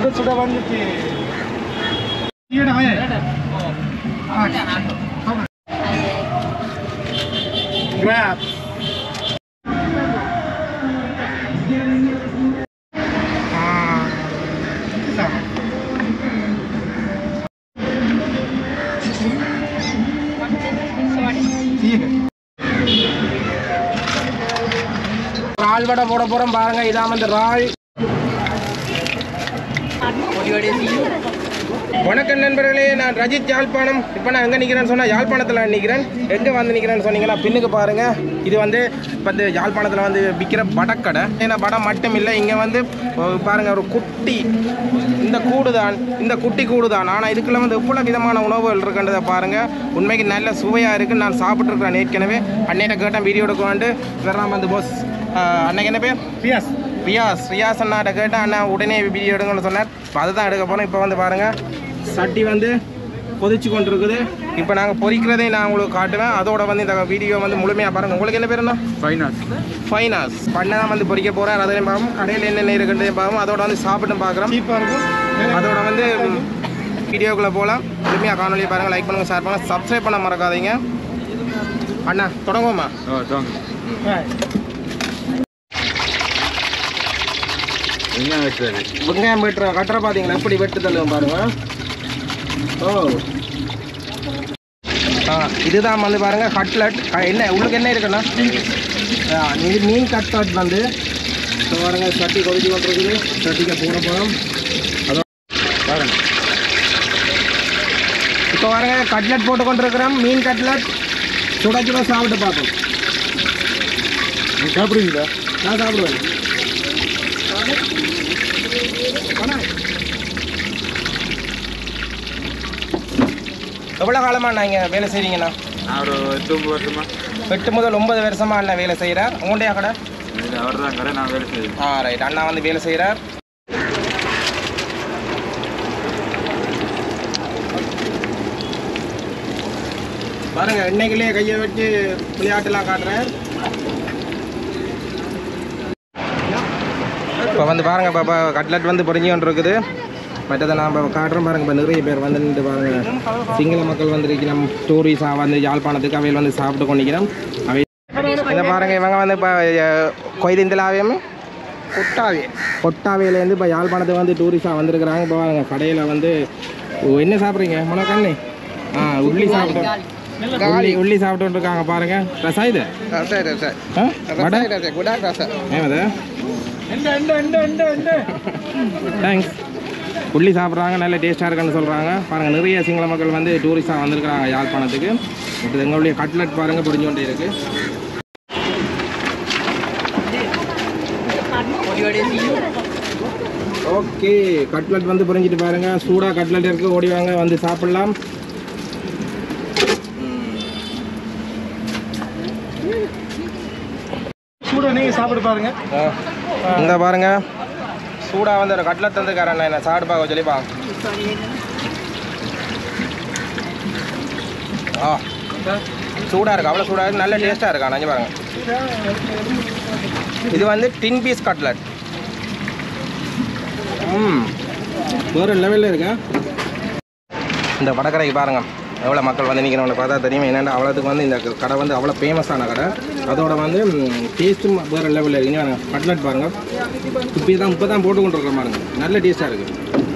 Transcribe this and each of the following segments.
சுட வந்துட்டு ஈட வாயே கிராப் இறால் வடை போட போகிறோம் பாருங்க இதான் வந்து இறால் வணக்கம் நண்பர்களே நான் ரஜித் யாழ்ப்பாணம் இப்போ நான் எங்கே நிற்கிறேன்னு சொன்னால் யாழ்ப்பாணத்தில் நிற்கிறேன் எங்கே வந்து நிற்கிறேன்னு சொன்னீங்கன்னா பின்னுக்கு பாருங்கள் இது வந்து இப்போ இந்த யாழ்ப்பாணத்தில் வந்து விற்கிற வடக்கடை ஏன்னா வடை மட்டும் இல்லை இங்கே வந்து அஹ், பாருங்க ஒரு குட்டி இந்த கூடு தான் இந்த குட்டி கூடு தான் ஆனால் இதுக்குள்ள வந்து எவ்வளோ விதமான உணவுகள் இருக்குன்றதை பாருங்கள் உண்மைக்கு நல்ல சுவையாக இருக்குது நான் சாப்பிட்ருக்கிறேன் ஏற்கனவே அன்னையிட்ட கேட்டேன் வீடியோ எடுக்க வந்து வர்றாம வந்து போஸ் அன்னைக்கு என்ன பேர் பியாஸ் ரியாஸ் ரியாஸ் அண்ணாட்ட கேட்டேன் அண்ணா உடனே வீடியோ எடுங்கன்னு சொன்னார் இப்போ அதுதான் எடுக்க போகிறோம் இப்போ வந்து பாருங்கள் சட்டி வந்து கொதிச்சு கொண்டு இருக்குது இப்போ நாங்கள் பொரிக்கிறதை நான் உங்களுக்கு காட்டுவேன் அதோட வந்து இந்த வீடியோ வந்து முழுமையாக பாருங்கள் உங்களுக்கு என்ன பேர் என்ன ஃபைனாஸ் ஃபைனாஸ் பண்ண தான் வந்து பொரிக்க போகிறேன் அதையும் பார்ப்போம் கடையில் என்னென்ன இருக்குன்றதையும் பார்ப்போம் அதோட வந்து சாப்பிட்டு பார்க்குறோம் சீப்பாக இருக்கும் அதோட வந்து வீடியோக்குள்ளே போகலாம் முழுமையாக காணொலியை பாருங்கள் லைக் பண்ணுங்கள் ஷேர் பண்ணுங்கள் சப்ஸ்கிரைப் பண்ண மறக்காதீங்க அண்ணா தொடங்குவோமா என்ன வெட்டுறது வெங்காயம் வெட்டுற கட்டுற பார்த்தீங்களா எப்படி வெட்டு தள்ளுவோம் பாருங்க ஓ ஆ இதுதான் வந்து பாருங்க கட்லட் க- என்ன உள்ளுக்கு என்ன இருக்குண்ணா ஆ, இது மீன் கட்லட் வந்து இப்போ பாருங்க சட்டி கொதிச்சு கொண்டிருக்குது சட்டிக்கு போட போகிறோம் அதோ பாருங்க இப்போ பாருங்க கட்லட் போட்டு கொண்டிருக்கிறோம் மீன் கட்லட் சுட சுட சாப்பிட்டு பார்ப்போம் நீ சாப்பிடுவீங்களா நான் சாப்பிடுவேன் எவ்வளோ காலமாக நீங்கள் வேலை செய்கிறீங்கண்ணா நான் ஒரு எட்டு ஒன்பது வருஷமா எட்டு முதல் ஒன்பது வருஷமா அண்ணன் வேலை செய்கிறார் உங்களுடைய கடை அவர் தான் கடை நான் வேலை செய்யுது ஆ ரைட் அண்ணா வந்து வேலை செய்கிறார் பாருங்க எண்ணெய்களே கையை வச்சு விளையாட்டுலாம் காட்டுறேன் இப்போ வந்து பாருங்க பாப்பா கட்லட் வந்து பொறிஞ்சு கொண்டு இருக்குது மற்றதை நான் இப்போ காட்டுறேன் பாருங்க இப்போ நிறைய பேர் வந்து நின்று பாருங்க சிங்கள மக்கள் வந்திருக்கிறோம் டூரிஸ்டாக வந்து யாழ்ப்பாணத்துக்கு அவையில் வந்து சாப்பிட்டு கொண்டிருக்கிறோம் அவை இதை பாருங்க இவங்க வந்து இப்போ கொய்திந்திலாவையும் கொட்டாவே கொட்டாவையிலேருந்து இப்போ யாழ்ப்பாணத்துக்கு வந்து டூரிஸ்டாக வந்திருக்கிறாங்க இப்போ பாருங்க கடையில் வந்து ஓ, என்ன சாப்பிட்றீங்க முனக்கண்ணி ஆ உள்ளி சாப்பிட்டு உள்ளி உள்ளி சாப்பிட்டு இருக்காங்க பாருங்க ரசா இது ஆ? வடை ஏமது தேங்க்ஸ் உள்ளி சாப்பிட்றாங்க நல்ல டேஸ்ட்டாக இருக்குன்னு சொல்கிறாங்க பாருங்கள் நிறைய சிங்கள மக்கள் வந்து டூரிஸ்டாக வந்திருக்கிறாங்க யாழ்ப்பாணத்துக்கு இப்போ எங்களுடைய கட்லட் பாருங்கள் பிடிஞ்சு கொண்டே இருக்குது ஓகே கட்லட் வந்து புரிஞ்சிட்டு பாருங்க சூடாக கட்லட் இருக்கு ஓடி வாங்க வந்து சாப்பிடலாம் சூடாக நீங்கள் சாப்பிட்டு பாருங்க இந்த பாருங்க சூடாக வந்து ஒரு கட்லட் தந்துக்காரண்ணா என்ன சாப்பிட்டு பார்க்க சொல்லிப்பா ஆ சூடாக இருக்கு அவ்வளோ சூடாக இருக்கு நல்ல டேஸ்ட்டாக இருக்கா நஞ்சு பாருங்க இது வந்து டின் பீஸ் கட்லட் ம் வேறு லெவலில் இருக்கா இந்த வடகரைக்கு பாருங்க எவ்வளோ மக்கள் வந்து நிற்கிறவங்களை பார்த்தா தெரியும் என்னென்னா அவ்வளோத்துக்கு வந்து இந்த கடை வந்து அவ்வளோ ஃபேமஸான கடை அதோட வந்து டேஸ்ட்டும் வேறு லெவலில் இருக்குங்க கட்லட் பாருங்கள் இப்போ தான் இப்போ தான் போட்டு கொண்டு இருக்கிற பாருங்க நல்ல டேஸ்ட்டாக இருக்குது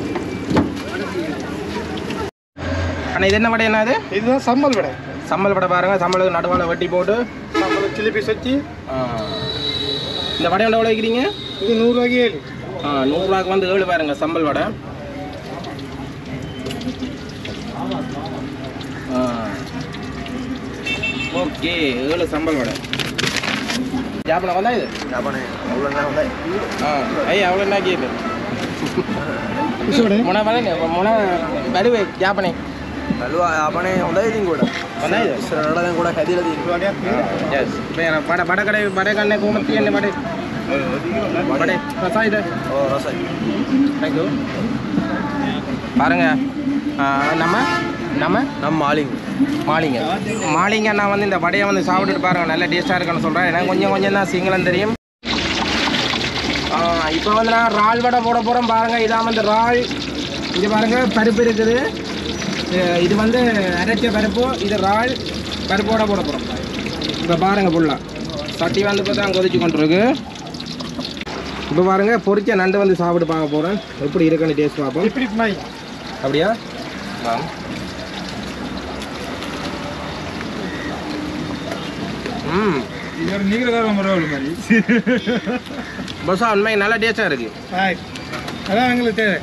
அண்ணா இது என்ன வடை என்னது இதுதான் சம்பல் வடை சம்பல் வடை பாருங்க சம்பளுக்கு நடுவால வெட்டி போட்டு சம்பல் சில்லி பீஸ் வச்சு ஆ. இந்த வடை எவ்வளோ வைக்கிறீங்க இது நூறுரூவாய்க்கு ஏழு ஆ நூறுரூவாக்கு வந்து ஏழு பாருங்க சம்பல் வடை ஆ ஓகே ஏழு சம்பல் வடை ஜாப்பனை வந்தா இது ஆ ஐயா அவ்வளோ என்ன கேட்டு මොන බලන්න මොන බැලුවේ ජාපනය බැලුවා යාපනය හොඳයි ඉතින් ගොඩ හොඳයිද ඉස්සරහට දැන් ගොඩක් හැදිලා තියෙනවා බඩ බඩකඩ බඩගන්න කොම තියන්න බඩ බඩ රසයිද ඕ රසයි தேங்க்யூ பாருங்க ஆ, நம்ம நம்ம නම් මාලින් மாலிங்க மாலிங்க நான் வந்து இந்த வடையை வந்து சாப்பிட்டுட்டு பாருங்க நல்ல டேஸ்ட்டாக இருக்குன்னு சொல்கிறேன் எனக்கு கொஞ்சம் கொஞ்சம் தான் சிங்களம் தெரியும் ஆ, இப்போ வந்து நான் இறால் வடை போட போகிறோம் பாருங்க இதான் வந்து இறால் இங்கே பாருங்க பருப்பு இருக்குது இது- இது வந்து அரைச்ச பருப்பு இது இறால் பருப்போட போட போகிறோம் இப்போ பாருங்க ஃபுல்லாக சட்டி வந்து இப்போ தான் கொதிச்சு கொண்டிருக்கு இப்போ பாருங்க பொரிச்ச நண்டு வந்து சாப்பிட்டு பார்க்க போகிறேன் எப்படி இருக்குன்னு டேஸ்ட் பார்ப்போம் இப்படி மாதிரி அப்படியா வாங்க ம் நீங்களும் பரவாயில்ல மாதிரி பஸ்ஸா உண்மை நல்லா டேஸ்ட்டாக இருக்குது ஆய் அதான் எங்களுக்கு தேவை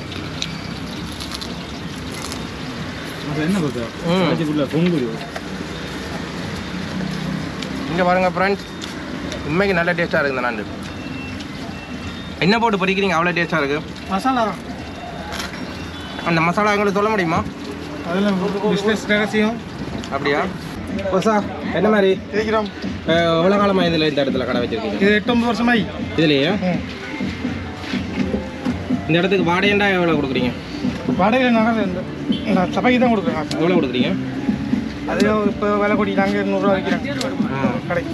என்ன பார்த்தா ம் பொங்குது இங்கே பாருங்க ஃப்ரெண்ட்ஸ் உண்மைக்கு நல்ல டேஸ்ட்டாக இருக்குது இந்த நண்டு என்ன போட்டு பொரிக்கிறீங்க அவ்வளோ டேஸ்ட்டாக இருக்குது மசாலா தான் அந்த மசாலா எங்களுக்கு சொல்ல முடியுமா அதில் பிஸ்னஸ் ரகசியம் அப்படியா பஸ்ஸா என்ன மாதிரி கேட்குறோம் அஹ், எவ்வளோ காலமாக இதில் இந்த இடத்துல கடை வச்சிருக்கீங்க இது எட்டு ஒன்பது வருஷமாயி இதுலையே ம் இந்த இடத்துக்கு வாடகைண்டா எவ்வளோ கொடுக்குறீங்க வாடகை நகரில் இருந்து நான் சபைக்கு தான் கொடுக்குறேன் எவ்வளோ கொடுக்குறீங்க அது இப்போ விலை கூட்டிட்டாங்க நூறுரூவா விற்கிறாங்க ஆ கடைக்கு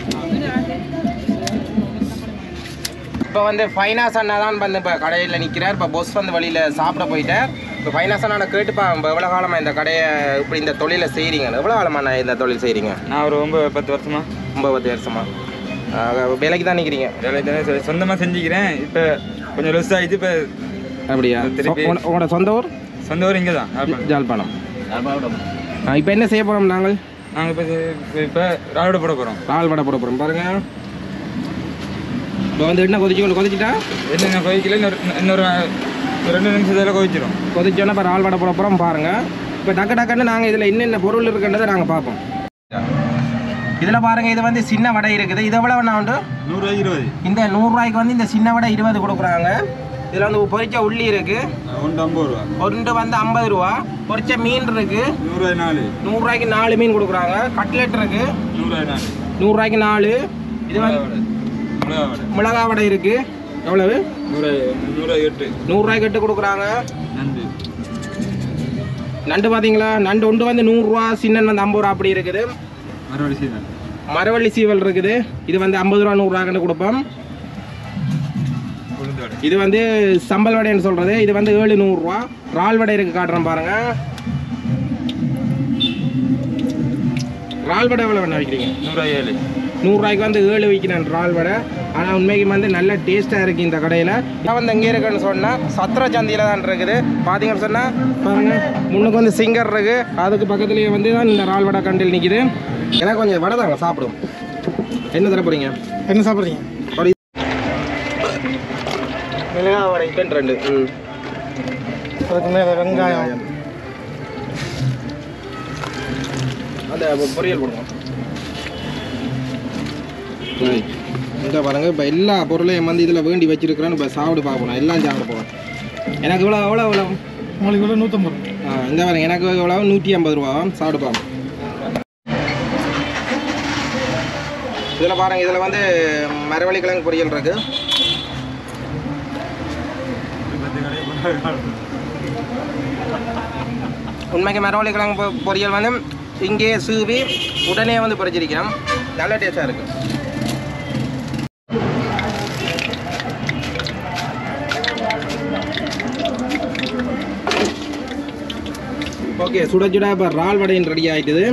இப்போ வந்து ஃபைனாஸ் அண்ணா தான் வந்து இப்போ கடையில் நிற்கிறார் இப்போ பொஸ் வந்து வழியில் சாப்பிட போயிட்டார் இப்போ ஃபைனாஸ் அண்ணா கேட்டுப்பா இப்போ எவ்வளோ காலமாக இந்த கடையை இப்படி இந்த தொழிலை செய்கிறீங்க எவ்வளோ காலமாக நான் இந்த தொழில் செய்கிறீங்க நான் ஒரு ஒன்பது பத்து வருஷமா ஒன்பது பத்து வருஷமா ஆக, வேலைக்கு தான் நிற்கிறீங்க வேலை தானே செ- சொந்தமா செஞ்சுக்கிறேன் இப்போ கொஞ்சம் லொஸ் ஆகிட்டு இப்போ அப்படியா திருப்பி- உங்களோட- உங்களோட சொந்த ஊர் சொந்த ஊர் இங்கே தான் ஜாழ்ப்பாணம் இப்போ என்ன செய்ய போகிறோம் நாங்கள் நாங்கள் இப்போ இப்போ ராவிட போட போகிறோம் பால் வடை போட போகிறோம் பாருங்க இப்போ வந்து என்ன கொதிச்சு கொதிச்சுட்டா என்னென்ன கொதிக்கல இன்னொரு இன்னொரு ஒரு ரெண்டு நிமிஷத்தில் கொதிச்சிடும் கொதிச்சோன்னா இப்போ ஆள் வடை போட போகிறோம் பாருங்க இப்போ டக்கு டக்குன்னு நாங்கள் இதில் என்னென்ன பொருள் இருக்குன்றதை நாங்கள் பார்ப்போம் இதில் பாருங்க இது வந்து சின்ன வடை இருக்குது இது எவ்வளோ வேணா உண்டு நூறு இருபது இந்த நூறுரூவாய்க்கு வந்து இந்த சின்ன வடை இருபது கொடுக்குறாங்க இதில் வந்து பொரிச்ச உள்ளி இருக்கு ஒன்று ஐம்பது ரூபா ஒன்று வந்து ஐம்பது ரூபா பொரிச்ச மீன் இருக்கு நூறுரூவாய் நாலு நூறுரூவாய்க்கு நாலு மீன் கொடுக்குறாங்க கட்லெட் இருக்கு நூறுரூவாய் நாலு நூறுரூவாய்க்கு நாலு இது வந்து மிளகா வடை மிளகா வடை இருக்கு எவ்வளவு நூறுரூவாய் நூறுரூவாய் எட்டு நூறுரூவாய்க்கு எட்டு கொடுக்குறாங்க நண்டு நண்டு பார்த்தீங்களா நண்டு ஒன்று வந்து நூறுரூவா சின்னன் வந்து ஐம்பது ரூபா அப்படி இருக்குது மறுபடி சீதன் மரவள்ளி சீவல் இருக்குது இது வந்து ஐம்பது ரூபா நூறுரூவா கண்டு கொடுப்போம் உளுந்து வடை இது வந்து சம்பல் வடைன்னு சொல்கிறது இது வந்து ஏழு நூறுரூவா இறால் வடை இருக்கு காட்டுறேன் பாருங்க இறால் வடை எவ்வளோ வேணா விற்கிறீங்க நூறுரூவாய் ஏழு நூறுரூவாய்க்கு வந்து ஏழு விற்கிறேன் இறால் வடை ஆனால் உண்மைக்கு வந்து நல்ல டேஸ்ட்டாக இருக்குது இந்த கடையில் நான் வந்து எங்கே இருக்குன்னு சொன்னால் சத்திர சந்தியில் தான் இருக்குது பார்த்தீங்கன்னு சொன்னால் பாருங்க முன்னுக்கு வந்து சிங்கர் இருக்குது அதுக்கு பக்கத்துலேயே வந்து தான் இந்த இறால் வடை கண்டில் நிற்கிது எனக்கு கொஞ்சம் வடை தாங்க சாப்பிடும் என்ன தர போகிறீங்க என்ன சாப்பிட்றீங்க ஒரு மிளகா வடை ரெண்டு ரெண்டு ம் அதுக்கு மேலே வெங்காயம் அந்த பொ- பொரியல் போடுங்க இந்த பாருங்க இப்போ எல்லா பொருளையும் வந்து இதில் வேண்டி வச்சிருக்கிறேன்னு இப்போ சாப்பிட்டு பார்க்கணும் எல்லாம் சாப்பிட போகிறோம் எனக்கு இவ்வளோ எவ்வளோ எவ்வளோ உங்களுக்கு இவ்வளோ நூற்றம்பது ரூபா ஆ, இந்த பாருங்க எனக்கு எவ்வளோ நூற்றி ஐம்பது ரூபா சாப்பிட்டு பாருங்க இதில் பாருங்க இதில் வந்து மரவள்ளி கிழங்கு பொரியல் இருக்கு உண்மைக்கு மரவள்ளி கிழங்கு பொ- பொரியல் வந்து இங்கேயே சீவி உடனே வந்து பொரிச்சிருக்கிறோம் நல்ல டேஸ்டாக இருக்கு ஓகே சுட சுட இப்போ இறால் வடையின் ரெடி ஆயிட்டுது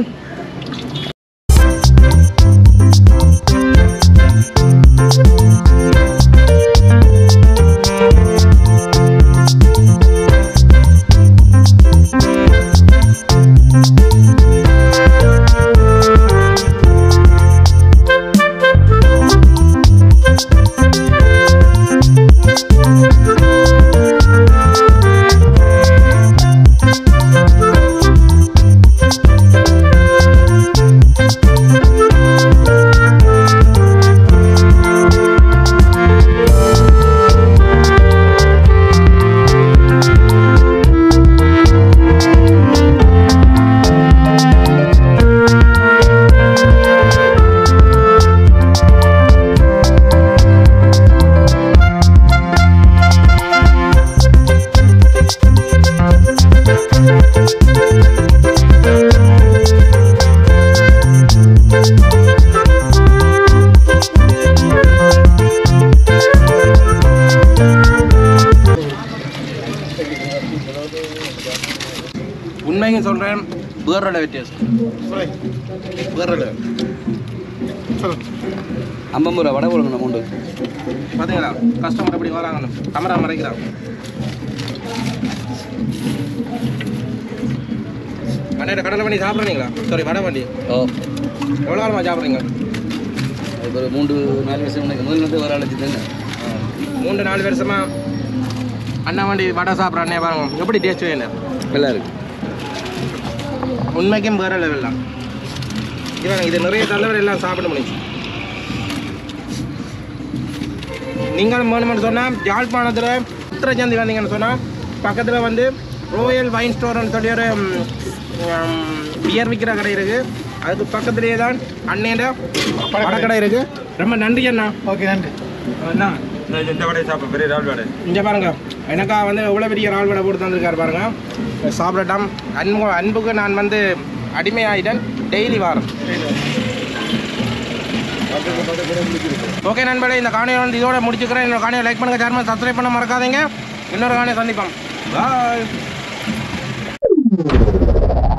உண்மையும் சொல்கிறேன் வேற வித்தியாசம் வேற ஐம்பது ரூபா வடை கொடுங்க அமௌண்ட்டு பார்த்தீங்களா கஸ்டமர் எப்படி வராங்க கேமரா மறைக்கிறான் அண்ணா கடலை பண்ணி சாப்பிட்றீங்களா சாரி வடை வண்டி ஓ எவ்வளோ காலமாக சாப்பிட்றீங்க அது ஒரு மூன்று நாலு வருஷம் எனக்கு முதல்ல இருந்து வர அழைச்சி தாங்க மூன்று நாலு வருஷமா அண்ணா வண்டி வடை சாப்பிட்ற அண்ணே பாருங்க எப்படி டேஸ்ட் வேணும் நல்லா இருக்கு உண்மைக்கும் வேற லெவல் தான் இவன் இது நிறைய தலைவர் எல்லாம் சாப்பிட முடியும் நீங்கள் வேணும்னு சொன்னால் யாழ்ப்பாணத்தில் உத்திரச்சந்தி வந்தீங்கன்னு சொன்னால் பக்கத்தில் வந்து ரோயல் வைன் ஸ்டோர்னு சொல்லி ஒரு பியர் விற்கிற கடை இருக்குது அதுக்கு பக்கத்துலேயே தான் அண்ணேட படக்கடை இருக்குது ரொம்ப நன்றி அண்ணா ஓகே நன்றி அண்ணா இந்த இந்த வடையை சாப்பிட பெரிய ரால் வடை இங்கே பாருங்க எனக்கா வந்து எவ்வளோ பெரிய ரால் வடை போட்டு தந்திருக்காரு பாருங்க சாப்பிடட்டும் அன்பு அன்புக்கு நான் வந்து அடிமையாயிட்டேன் டெய்லி வாரம் ஓகே நண்பர்களே இந்த காணியை வந்து இதோட முடிச்சுக்கிறேன் இந்த காணியை லைக் பண்ணுங்க ஷேர் பண்ணி சப்ஸ்கிரைப் பண்ண மறக்காதீங்க இன்னொரு காணியை சந்திப்போம் பாய்